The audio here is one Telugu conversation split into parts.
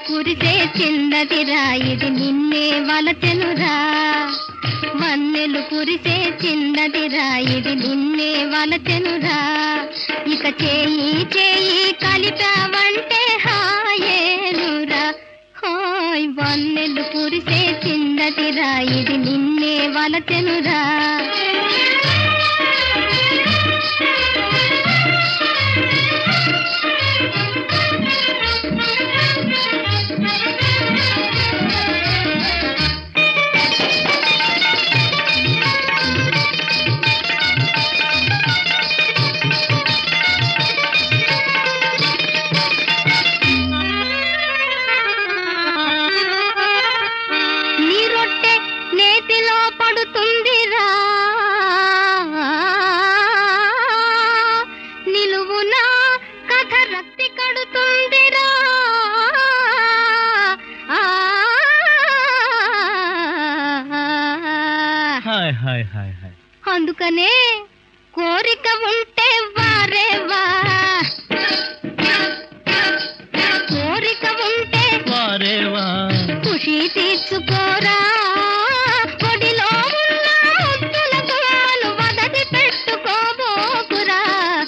కురిసే చిన్నదిరా ఇది నిన్నే వలచెనురా వన్నెలు కురిసే చిన్నదిరా ఇది నిన్నే వలచెనురా ఇక చేయి చేయి కలిపావంటే హాయేనురా హాయ్ వన్నెలు కురిసే చిన్నదిరా ఇది నిన్నే వలచెనురా నీ రొట్టె నేతిలో పడుతుందిరా నిలువునా కథ రక్తి కడుతుందిరా హాయ్ హాయ్ హాయ్ హాయ్ అందుకనే కోరిక ఉంటే వారేవా కోరిక ఉంటే వారేవా ఖుషి తీర్చుకోరా ఒడిలో ఉన్న ముద్దుల గుమ్మాలు వదది పెట్టుకోబోకురా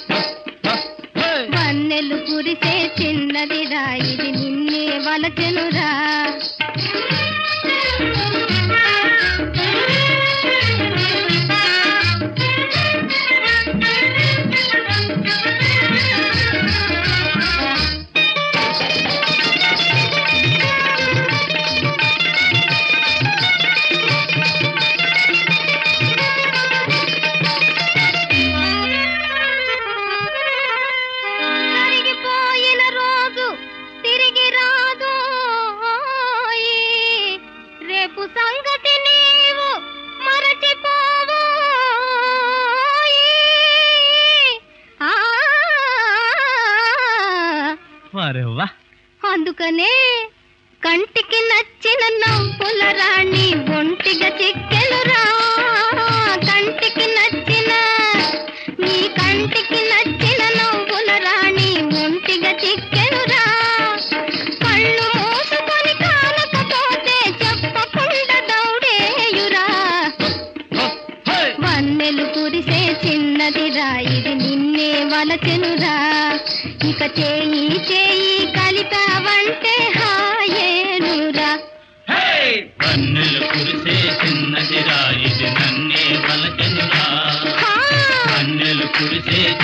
వన్నెలు కురిసే చిన్నదిరా ఇది నిన్నే వలచెనురా జరిగిపోయిన రోజు తిరిగి రాదు రేపు సంగతి నీవు మరచిపోవు ఆ, వారేవా అందుకనే కంటికి నచ్చిన నవ్వుల రాణి ఒంటిగా చిక్కెనురా కంటికి నచ్చిన నీ కంటికి నచ్చిన నవ్వుల రాణి ఒంటిగా చిక్కెనురా కళ్ళు మూసుకొని కానకపోతే చెప్పకుండా దౌడేయురా వన్నెలు కురిసే చిన్నదిరా ఇది నిన్నే వలచెనురా ఇక చేయి చేయి కలిపావంటే హాయేనురా కన్నులు కురిసే చిన్నదిరా ఇది నన్నే పలకెనురా హా కన్నులు కురిసే